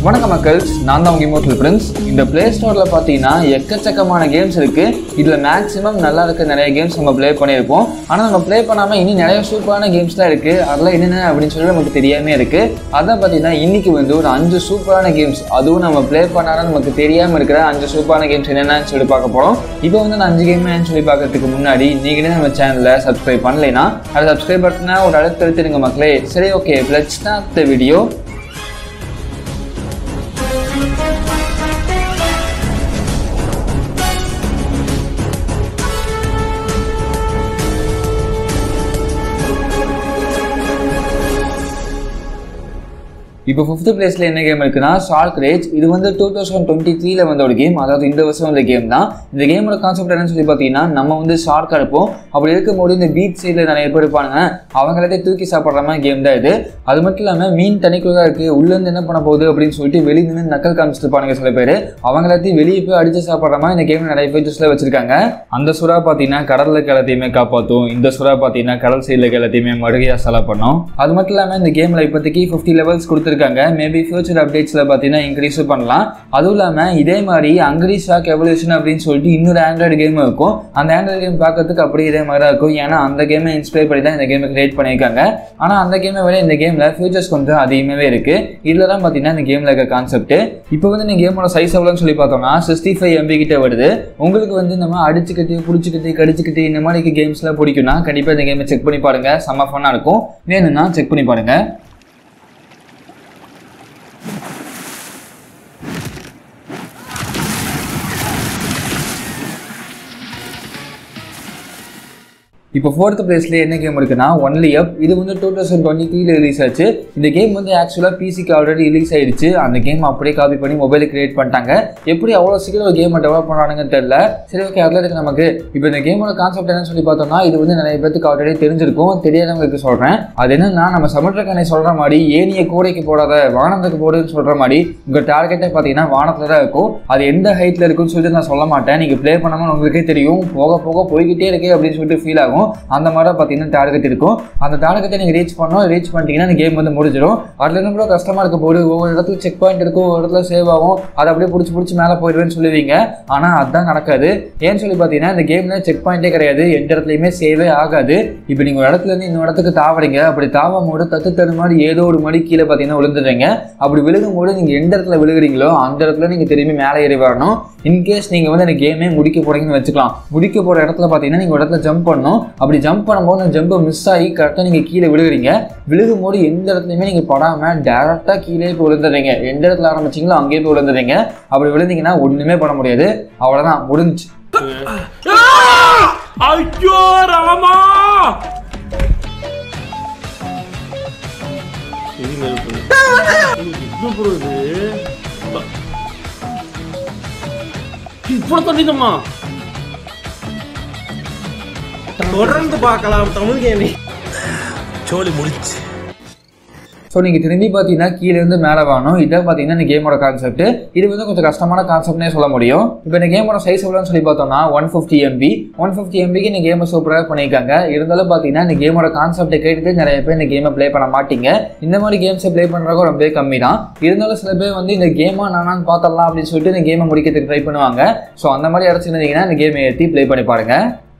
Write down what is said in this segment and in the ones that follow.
வணக்கம் மக்கள்ஸ் நான் தான் உங்கள் இமோட்டல் பிரின்ஸ் இந்த ப்ளே ஸ்டோரில் பார்த்தீங்கன்னா எக்கச்சக்கமான கேம்ஸ் இருக்குது இதில் மேக்ஸிமம் நல்லா இருக்க நிறைய கேம்ஸ் நம்ம ப்ளே பண்ணியிருப்போம் ஆனால் நம்ம ப்ளே பண்ணாமல் இன்னும் நிறைய சூப்பரான கேம்ஸ் தான் இருக்குது அதெல்லாம் என்னென்ன அப்படின்னு சொல்லி நமக்கு தெரியாமே இருக்குது அதான் பார்த்தீங்கன்னா இன்றைக்கி வந்து ஒரு அஞ்சு சூப்பரான கேம்ஸ் அதுவும் நம்ம ப்ளே பண்ணாலும் நமக்கு தெரியாமல் இருக்கிற அஞ்சு சூப்பரான கேம்ஸ் என்னென்னு சொல்லி பார்க்க போகிறோம் இப்போ வந்து நான் அஞ்சு கேம் சொல்லி பார்க்கறதுக்கு முன்னாடி நீங்களே நம்ம சேனலை சப்ஸ்கிரைப் பண்ணலைன்னா அதை சப்ஸ்கிரைப் பட்டனா ஒரு அழுத்த எடுத்துருங்க மக்களே சரி okay let's start the video இப்போ ஃபிஃப்த் பிளேஸில் என்ன கேம் இருக்குன்னா ஷார்க் ரேஜ் இது வந்து டூ தௌசண்ட் டுவெண்ட்டி த்ரீல வந்த ஒரு கேம் அதாவது இந்த வருஷம் வந்த கேம் தான் இந்த கேமோட கான்செப்ட் என்னன்னு சொல்லி பார்த்தீங்கன்னா நம்ம வந்து ஷார்க்காக இருப்போம் அப்படி இருக்கும்போது இந்த பீச் சைடில் நிறைய பேர் இருப்பாங்க அவங்களே தூக்கி சாப்பிட்ற மாதிரி கேம் தான் இது அது மட்டும் இல்லாமல் மீன் தனிக்குள்ள தான் இருக்குது உள்ளேருந்து என்ன பண்ண போகுது அப்படின்னு சொல்லிட்டு வெளியே நின்று நக்கல் காமிச்சிட்டு இருப்பானுங்க சில பேர் அவங்க எல்லாத்தையும் வெளியே போய் அடிச்சு சாப்பிட்ற மாதிரி இந்த கேம் நிறைய ஃபீச்சர்ஸில் வச்சிருக்காங்க அந்த சுறா பார்த்தீங்கன்னா கடலில் எல்லாத்தையுமே காப்பாற்றும் இந்த சுறா பார்த்தீங்கன்னா கடல் சைடில் எல்லாத்தையுமே மறுகையாக செலவு பண்ணும் அது மட்டும் இல்லாமல் இந்த கேமில் இப்போதைக்கு ஃபிஃப்டி லெவல்ஸ் கொடுத்துருக்காங்க மேபி ஃபியூச்சர் அப்டேட்ஸில் பார்த்தீங்கன்னா இன்க்ரீஸும் பண்ணலாம் அதுவும் இல்லாமல் இதே மாதிரி அங்கிரி ஷாக் எவல்யூஷன் அப்படின்னு சொல்லிட்டு இன்னொரு ஆண்ட்ராய்டு கேம் இருக்கும் அந்த ஆண்ட்ராய்டு கேம் பார்க்கறதுக்கு அப்படியே இதே மாதிரி தான் இருக்கும் ஏன்னா அந்த கேமை இன்ஸ்பயர் பண்ணி தான் இந்த கேமை கிரியேட் பண்ணியிருக்காங்க ஆனால் அந்த கேமை விட இந்த கேமில் ஃபியூச்சர்ஸ் கொஞ்சம் அதிகமாகவே இருக்குது இதில் தான் பார்த்தீங்கன்னா இந்த கேமில் இருக்க கான்செப்ட் இப்போ வந்து இந்த கேமோட சைஸ் எவ்வளோன்னு சொல்லி பார்த்தோம்னா சிக்ஸ்டி ஃபைவ் எம்பி கிட்ட வருது உங்களுக்கு வந்து நம்ம அடிச்சுக்கிட்டு பிடிச்சிக்கிட்டு கடிச்சுக்கிட்டு இந்த மாதிரி கேம்ஸ்லாம் பிடிக்கும்னா கண்டிப்பாக இந்த கேமை செக் பண்ணி பாருங்க செம்ம ஃபன்னாக இருக்கும் வேணும்னா செக் பண்ணி பாருங்க இப்போ ஃபோர்த் பிளேஸ்ல என்ன கேம் இருக்குன்னா ஒன்லி அப் இது வந்து டூ தௌசண்ட் டுவெண்ட்டி த்ரீல ரிலீஸ் ஆச்சு இந்த கேம் வந்து ஆக்சுவலாக பிசிக்கு ஆல்ரெடி ரிலீஸ் ஆயிடுச்சு அந்த கேம் அப்படியே காப்பி பண்ணி மொபைலில் கிரியேட் பண்ணிட்டாங்க எப்படி அவ்வளோ சீக்கிரம் ஒரு கேமை டெவலப் பண்ணுறானுங்கன்னு தெரியல சரி ஓகே அதில் இருக்கு நமக்கு இப்போ இந்த கேமோட கான்செப்ட் என்னன்னு சொல்லி பார்த்தோம்னா இது வந்து நிறைய பேருக்கு ஆல்ரெடி தெரிஞ்சிருக்கும் தெரியாதவங்களுக்கு சொல்கிறேன் அது என்னன்னா நம்ம சமுத்திரக்கனை சொல்கிற மாதிரி ஏனிய கூடைக்கு போடாத வானத்துக்கு போடுன்னு சொல்கிற மாதிரி உங்கள் டார்கெட்டே பார்த்தீங்கன்னா வானத்தில் தான் இருக்கும் அது எந்த ஹைட்டில் இருக்குன்னு சொல்லிட்டு நான் சொல்ல மாட்டேன் நீங்கள் ப்ளே பண்ணாமல் உங்களுக்கே தெரியும் போக போக போய்கிட்டே இருக்கே அப்படின்னு சொல்லிட்டு ஃபீல் ஆகும் அந்த மாதிரி தான் பார்த்தீங்கன்னா டார்கெட் இருக்கும் அந்த டார்கெட்டை நீங்கள் ரீச் பண்ணோம் ரீச் பண்ணிட்டீங்கன்னா அந்த கேம் வந்து முடிஞ்சிடும் அதில் இருந்து கூட கஷ்டமாக இருக்க போது ஒவ்வொரு இடத்துல செக் பாயிண்ட் இருக்கும் ஒரு இடத்துல சேவ் ஆகும் அதை அப்படியே பிடிச்சி பிடிச்சி மேலே போயிடுவேன்னு சொல்லுவீங்க ஆனால் அதுதான் நடக்காது ஏன்னு சொல்லி பார்த்தீங்கன்னா இந்த கேமில் செக் பாயிண்டே கிடையாது எந்த இடத்துலையுமே சேவே ஆகாது இப்போ நீங்கள் ஒரு இடத்துல இருந்து இன்னொரு இடத்துக்கு தாவறீங்க அப்படி தாவும் போது தத்து தரு மாதிரி ஏதோ ஒரு மடி கீழே பார்த்தீங்கன்னா விழுந்துடுறீங்க அப்படி விழுகும் போது நீங்கள் எந்த இடத்துல விழுகிறீங்களோ அந்த இடத்துல நீங்கள் திரும்பி மேலே ஏறி வரணும் இன்கேஸ் நீங்கள் வந்து அந்த கேமே முடிக்க போகிறீங்கன்னு வச்சுக்கலாம் முடிக்க போகிற இடத்துல பார்த்தீங்கன்னா நீங்கள் ஒரு இடத்துல ஜம்ப் பண்ணணும் அப்படி ஜம்ப் பண்ணும்போது அந்த ஜம்பை மிஸ் ஆகி கரெக்டாக நீங்கள் கீழே விழுகிறீங்க விழுகும் போது எந்த இடத்துலையுமே நீங்கள் படாமல் டேரெக்டாக கீழே போய் விழுந்துடுறீங்க எந்த இடத்துல ஆரம்பிச்சிங்களோ அங்கேயே போய் விழுந்துடுறீங்க அப்படி விழுந்தீங்கன்னா ஒன்றுமே பண்ண முடியாது அவ்வளோதான் முடிஞ்சு ஐயோ ராமா இவ்வளவு தண்ணிதம்மா தொடர்ந்து பார்க்கலாம் தமிழ் கேமி சோலி முடிச்சு ஸோ நீங்கள் திரும்பி பார்த்தீங்கன்னா கீழேருந்து மேலே வரணும் இதான் பார்த்தீங்கன்னா இந்த கேமோட கான்செப்ட் இது வந்து கொஞ்சம் கஷ்டமான கான்செப்ட்னே சொல்ல முடியும் இப்போ இந்த கேமோட சைஸ் எவ்வளோன்னு சொல்லி பார்த்தோம்னா one fifty MB one fifty எம்பிக்கு இந்த கேமை சூப்பராக பண்ணியிருக்காங்க இருந்தாலும் பார்த்தீங்கன்னா இந்த கேமோட கான்செப்டை கேட்டுட்டு நிறைய பேர் இந்த கேமை ப்ளே பண்ண மாட்டீங்க இந்த மாதிரி கேம்ஸை ப்ளே பண்ணுறவங்க ரொம்ப கம்மி தான் இருந்தாலும் சில பேர் வந்து இந்த கேமாக நானான்னு பார்த்தரலாம் அப்படின்னு சொல்லிட்டு இந்த கேமை முடிக்கிறதுக்கு ட்ரை பண்ணுவாங்க ஸோ அந்த மாதிரி அடைச்சிருந்தீங்கன்னா இந்த கேமை ஏற்றி ப்ளே பண்ணி பாருங்க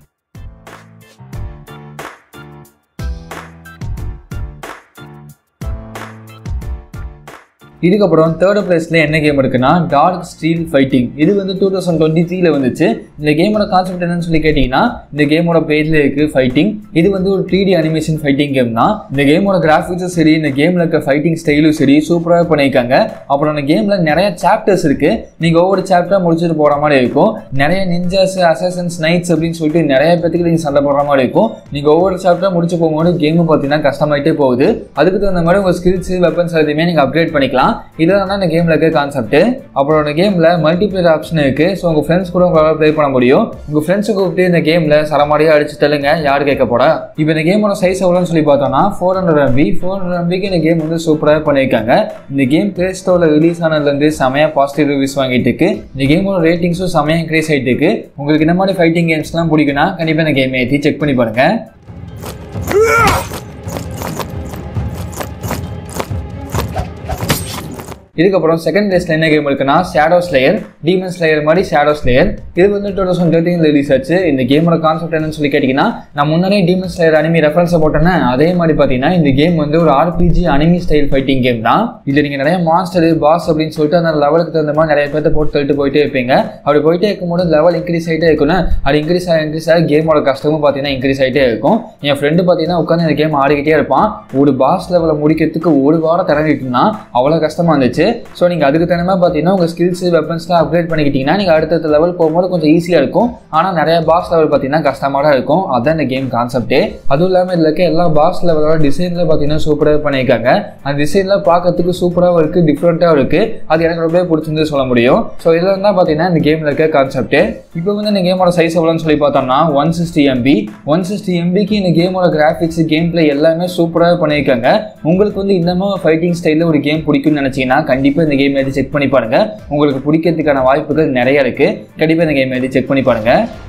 இதுக்கப்புறம் தேர்ட் பிளேஸ்ல என்ன கேம் இருக்குன்னா டார்க் ஸ்டீல் ஃபைட்டிங் இது வந்து டூ தௌசண்ட் டுவெண்ட்டி த்ரீல வந்துச்சு இந்த கேமோட கான்செப்ட் என்னன்னு சொல்லி கேட்டிங்கன்னா இந்த கேமோட பேஜ்ல இருக்கு ஃபைட்டிங் இது வந்து ஒரு three D animation fighting game தான் இந்த கேமோட கிராஃபிக்ஸும் சரி இந்த கேம்ல இருக்க ஃபைட்டிங் ஸ்டைலும் சரி சூப்பராக பண்ணியிருக்காங்க அப்புறம் அந்த கேம்ல நிறைய சாப்டர்ஸ் இருக்கு நீங்க ஒவ்வொரு சாப்டரா முடிச்சுட்டு போற மாதிரி இருக்கும் நிறைய நிஞ்சாஸ் அசசன்ஸ் நைட்ஸ் அப்படின்னு சொல்லிட்டு நிறைய பேத்துக்கு நீங்க சண்டை போடுற மாதிரி இருக்கும் நீங்க ஒவ்வொரு சாப்டரா முடிச்சு போகும்போது கேம் பார்த்தீங்கன்னா கஷ்டமாயிட்டே போகுது அதுக்கு தகுந்த மாதிரி உங்க ஸ்கில்ஸ் வெப்பன்ஸ் எல்லாத்தையுமே நீங்க அப்கிரேட் பண்ணிக்கலாம் இதெல்லாம் தான் இந்த கேமில் இருக்க கான்செப்ட் அப்புறம் இந்த கேமில் மல்டிப்ளேயர் ஆப்ஷன் இருக்குது ஸோ உங்கள் ஃப்ரெண்ட்ஸ் கூட உங்களால் ப்ளே பண்ண முடியும் உங்கள் ஃப்ரெண்ட்ஸை கூப்பிட்டு இந்த கேமில் சரமாரியாக அடிச்சு தள்ளுங்க யார் கேட்க போட இப்போ இந்த கேமோட சைஸ் எவ்வளோன்னு சொல்லி பார்த்தோம்னா four hundred MB four hundred எம்பிக்கு இந்த கேம் வந்து சூப்பராக பண்ணியிருக்காங்க இந்த கேம் ப்ளே ஸ்டோரில் ரிலீஸ் ஆனதுலேருந்து செமையாக பாசிட்டிவ் ரிவ்யூஸ் வாங்கிட்டு இருக்கு இந்த கேமோட ரேட்டிங்ஸும் செமையாக இன்க்ரீஸ் ஆகிட்டு இருக்கு உங்களுக்கு இந்த மாதிரி ஃபைட்டிங் கேம்ஸ்லாம் பிடிக்குன்னா கண்டிப்பாக இந்த கேம் ஏற்றி செக் பண்ணி பாருங்க இதுக்கப்புறம் செகண்ட் பிளேஸ்ல என்ன கேம் இருக்குன்னா ஷேடோ ஸ்லேயர் டீமன் ஸ்லேயர் மாதிரி ஷேடோ ஸ்லேயர் இது வந்து டூ தௌசண்ட் தேர்ட்டீன் ரிலீஸ் ஆச்சு இந்த கேமோட கான்செப்ட் என்னன்னு சொல்லி கேட்டிங்கன்னா நான் முன்னாடியே டீமன் ஸ்லேயர் அனிமி ரெஃபரன்ஸை போட்டேன்னா அதே மாதிரி பார்த்தீங்கன்னா இந்த கேம் வந்து ஒரு RPG anime style fighting game தான் இதில் நீங்கள் நிறைய மாஸ்டர் பாஸ் அப்படின்னு சொல்லிட்டு அந்த லெவலுக்கு தகுந்த மாதிரி நிறைய பேர்த்த போட்டு தள்ளிட்டு போயிட்டே இருப்பீங்க அப்படி போயிட்டே இருக்கும்போது லெவல் இன்க்ரீஸ் ஆகிட்டே இருக்குன்னு அது இன்க்ரீஸ் ஆக இன்க்ரீஸ் ஆக கேமோட கஷ்டமும் பார்த்தீங்கன்னா இன்க்ரீஸ் ஆகிட்டே இருக்கும் என் ஃப்ரெண்டு பார்த்தீங்கன்னா உட்காந்து இந்த கேம் ஆடிக்கிட்டே இருப்பான் ஒரு பாஸ் லெவலை முடிக்கிறதுக்கு ஒரு வாரம் திறந்துட்டுனா அவ்வளோ கஷ்டமாக இருந்துச்சு ஸோ நீங்கள் அதுக்கு தகுந்த மாதிரி பார்த்தீங்கன்னா உங்கள் ஸ்கில்ஸ் வெப்பன்ஸ்லாம் அப்கிரேட் பண்ணிக்கிட்டீங்கன்னா நீங்கள் அடுத்தடுத்த லெவல் போகும்போது கொஞ்சம் ஈஸியாக இருக்கும் ஆனால் நிறைய பாஸ் லெவல் பார்த்தீங்கன்னா கஷ்டமாக தான் இருக்கும் அதான் இந்த கேம் கான்செப்டே அதுவும் இல்லாமல் இதில் இருக்க எல்லா பாஸ் லெவலோட டிசைனில் பார்த்தீங்கன்னா சூப்பராக பண்ணியிருக்காங்க அந்த டிசைன்லாம் பார்க்கறதுக்கு சூப்பராகவும் இருக்குது டிஃப்ரெண்ட்டாகவும் இருக்குது அது எனக்கு ரொம்பவே பிடிச்சிருந்து சொல்ல முடியும் ஸோ இதில் தான் பார்த்தீங்கன்னா இந்த கேமில் இருக்க கான்செப்ட் இப்போ வந்து இந்த கேமோட சைஸ் எவ்வளோன்னு சொல்லி பார்த்தோம்னா one sixty MB one sixty எம்பிக்கு இந்த கேமோட கிராஃபிக்ஸ் கேம் பிளே எல்லாமே சூப்பராக பண்ணியிருக்காங்க உங்களுக்கு வந்து இந்த மாதிரி ஃபைட்டிங் ஸ்டைலில் ஒரு கேம் பிடிக்கும்னு நினச்சிங்கன்னா கண்டிப்பாக இந்த கேம் எடுத்து செக் பண்ணி பாருங்க உங்களுக்கு பிடிக்கிறதுக்கான வாய்ப்புகள் நிறைய இருக்குது கண்டிப்பாக இந்த கேம் எடுத்து செக் பண்ணி பாருங்க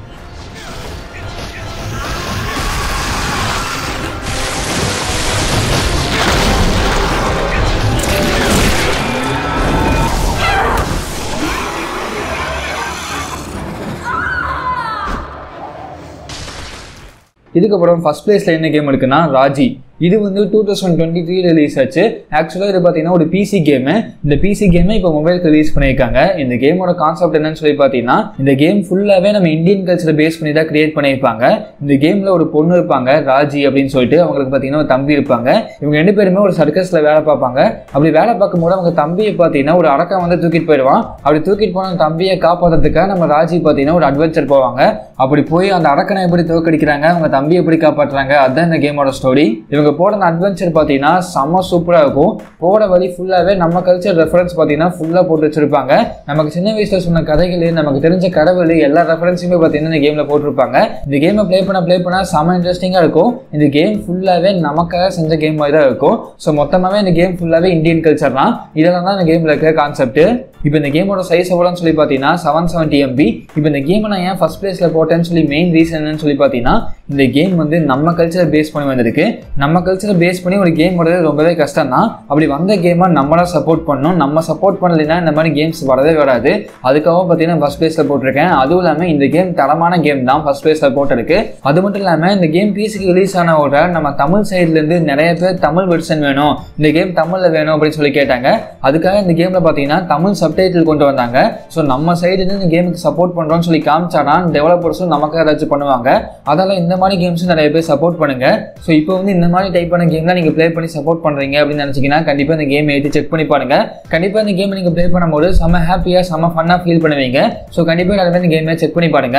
இதுக்கப்புறம் ஃபர்ஸ்ட் பிளேஸில் என்ன கேம் இருக்குன்னா ராஜி இது வந்து two thousand twenty three release ஆச்சு ஆக்சுவலாக இது பார்த்தீங்கன்னா ஒரு பிசி கேமு இந்த பிசி கேமை இப்போ மொபைலுக்கு ரிலீஸ் பண்ணியிருக்காங்க இந்த கேமோட கான்செப்ட் என்னன்னு சொல்லி பார்த்தீங்கன்னா இந்த கேம் ஃபுல்லாகவே நம்ம இந்தியன் கல்ச்சரை பேஸ் பண்ணி தான் கிரியேட் பண்ணியிருப்பாங்க இந்த கேமில் ஒரு பொண்ணு இருப்பாங்க ராஜி அப்படின்னு சொல்லிட்டு அவங்களுக்கு பார்த்தீங்கன்னா ஒரு தம்பி இருப்பாங்க இவங்க ரெண்டு பேருமே ஒரு சர்க்கஸில் வேலை பார்ப்பாங்க அப்படி வேலை பார்க்கும்போது அவங்க தம்பியை பார்த்தீங்கன்னா ஒரு அடக்கம் வந்து தூக்கிட்டு போயிடுவான் அப்படி தூக்கிட்டு போன அந்த தம்பியை காப்பாற்றுறதுக்காக நம்ம ராஜி பார்த்தீங்கன்னா ஒரு அட்வென்ச்சர் போவாங்க அப்படி போய் அந்த அடக்கனை எப்படி தோக்கடிக்கிறாங்க அவங்க தம்பியை எப்படி காப்பாற்றுறாங்க அதுதான் இந்த கேமோட ஸ்டோரி இவங்க போட அந்த அட்வென்ச்சர் பார்த்தீங்கன்னா செம்ம சூப்பராக இருக்கும் போட வழி ஃபுல்லாகவே நம்ம கல்ச்சர் ரெஃபரன்ஸ் பார்த்தீங்கன்னா ஃபுல்லாக போட்டு வச்சிருப்பாங்க நமக்கு சின்ன வயசில் சொன்ன கதைகள் நமக்கு தெரிஞ்ச கடவுள் எல்லா ரெஃபரன்ஸுமே பார்த்தீங்கன்னா இந்த கேமில் போட்டிருப்பாங்க இந்த கேமை ப்ளே பண்ண ப்ளே பண்ண செம்ம இன்ட்ரெஸ்டிங்காக இருக்கும் இந்த கேம் ஃபுல்லாகவே நமக்காக செஞ்ச கேம் மாதிரி தான் இருக்கும் ஸோ மொத்தமாகவே இந்த கேம் ஃபுல்லாகவே இந்தியன் கல்ச்சர் தான் இதெல்லாம் தான் இந்த கேமில் இருக்க கான்செப்ட் இப்போ இந்த கேமோட சைஸ் எவ்வளோன்னு சொல்லி பார்த்தீங்கன்னா செவன் செவன்ட்டி எம்பி இப்போ இந்த கேமை நான் ஏன் ஃபஸ்ட் பிளேஸில் போட்டேன்னு சொல்லி மெயின் ரீசன் என்னன்னு சொல்லி பார்த்தீங்கன்னா இந்த கேம் வந்து நம்ம கல்ச்சரை பேஸ் பண்ணி வந்திருக்கு நம்ம கல்ச்சரை பேஸ் பண்ணி ஒரு கேம் வரது ரொம்பவே கஷ்டம் தான் அப்படி வந்த கேமை நம்மளா சப்போர்ட் பண்ணணும் நம்ம சப்போர்ட் பண்ணலைன்னா இந்த மாதிரி கேம்ஸ் வரவே வராது அதுக்காகவும் பார்த்தீங்கன்னா ஃபஸ்ட் பிளேஸில் போட்டிருக்கேன் அதுவும் இல்லாமல் இந்த கேம் தரமான கேம் தான் ஃபஸ்ட் பிளேஸில் போட்டிருக்கு அது மட்டும் இல்லாமல் இந்த கேம் பிசிக்கு ரிலீஸ் ஆன ஒரு நம்ம தமிழ் சைட்லேருந்து நிறைய பேர் தமிழ் வெர்ஷன் வேணும் இந்த கேம் தமிழில் வேணும் அப்படின்னு சொல்லி கேட்டாங்க அதுக்காக இந்த கேமில் பார்த்தீங்கன்னா தமிழ் சப்டைட்டில் கொண்டு வந்தாங்க ஸோ நம்ம சைடுலேருந்து இந்த கேமுக்கு சப்போர்ட் பண்ணுறோம்னு சொல்லி காமிச்சாதான் டெவலப்பர்ஸும் நமக்கு ஏதாச்சும் பண்ணுவாங்க அதெல்லாம் இந்த மாதிரி கேம்ஸும் நிறைய பேர் சப்போர்ட் பண்ணுங்க ஸோ இப்போ வந்து இந்த மாதிரி டைப் பண்ண கேம்லாம் நீங்கள் ப்ளே பண்ணி சப்போர்ட் பண்ணுறீங்க அப்படின்னு நினச்சிங்கன்னா கண்டிப்பாக இந்த கேம் ஏற்றி செக் பண்ணி பாருங்க கண்டிப்பாக இந்த கேம் நீங்கள் ப்ளே பண்ணும்போது செம்ம ஹாப்பியாக செம்ம ஃபன்னாக ஃபீல் பண்ணுவீங்க ஸோ கண்டிப்பாக நிறைய பேர் இந்த கேமை செக் பண்ணி பாருங்க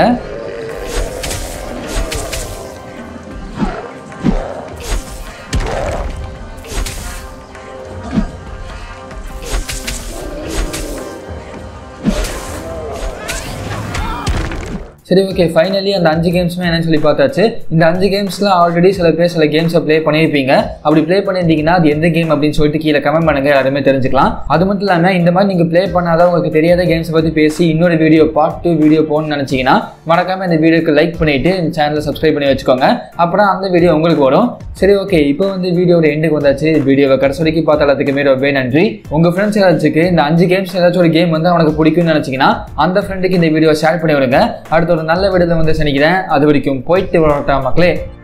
சரி ஓகே ஃபைனலி அந்த அஞ்சு கேம்ஸுமே என்னன்னு சொல்லி பார்த்தாச்சு இந்த அஞ்சு கேம்ஸ்லாம் ஆல்ரெடி சில பேர் சில கேம்ஸை ப்ளே பண்ணியிருப்பீங்க அப்படி ப்ளே பண்ணியிருந்தீங்கன்னா அது எந்த கேம் அப்படின்னு சொல்லிட்டு கீழே கமெண்ட் பண்ணுங்க யாருமே தெரிஞ்சுக்கலாம் அது மட்டும் இல்லாமல் இந்த மாதிரி நீங்கள் ப்ளே பண்ணாத உங்களுக்கு தெரியாத கேம்ஸை பற்றி பேசி இன்னொரு வீடியோ பார்ட் டூ வீடியோ போகணும்னு நினச்சிங்கன்னா மறக்காமல் இந்த வீடியோக்கு லைக் பண்ணிவிட்டு இந்த சேனலை சப்ஸ்கிரைப் பண்ணி வச்சுக்கோங்க அப்புறம் அந்த வீடியோ உங்களுக்கு வரும் சரி ஓகே இப்போ வந்து வீடியோட எண்டுக்கு வந்தாச்சு வீடியோவை கடைசி வரைக்கும் பார்த்த எல்லாத்துக்குமே ரொம்பவே நன்றி உங்கள் ஃப்ரெண்ட்ஸ் ஏதாச்சுக்கு இந்த அஞ்சு கேம்ஸ் ஏதாச்சும் ஒரு கேம் வந்து அவனுக்கு பிடிக்கும்னு நினச்சிங்கன்னா அந்த ஃப்ரெண்டுக்கு இந்த வீடியோ ஷேர் பண்ணி விடுங்க அடுத்த ஒரு நல்ல வீடியோவில் வந்து சனிக்கிறேன் அது வரைக்கும் போயிட்டு வரட்டா மக்களே